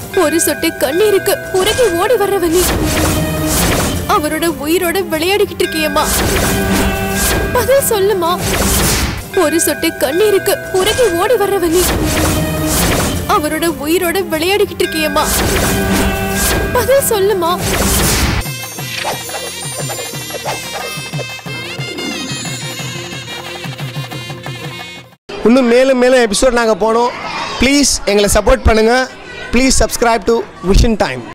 ஒரு சொட்டு கண்ணீருக்கு உருகி ஓடி வர்றவ நீ அவரோட உயிரோட விளையாடிக்கிட்டு இருக்கியம்மா பதில் சொல்லுமா ஒரு சொட்டு கண்ணீருக்கு உருகி ஓடி வர்றவ நீ அவரோட உயிரோட விளையாடிக்கிட்டு இருக்கியம்மா பதில் சொல்லுமா இன்னும் மேலும் மேலும் எபிசோட் நாங்கள் போனோம் ப்ளீஸ் எங்களை சப்போர்ட் பண்ணுங்கள் please subscribe to vision time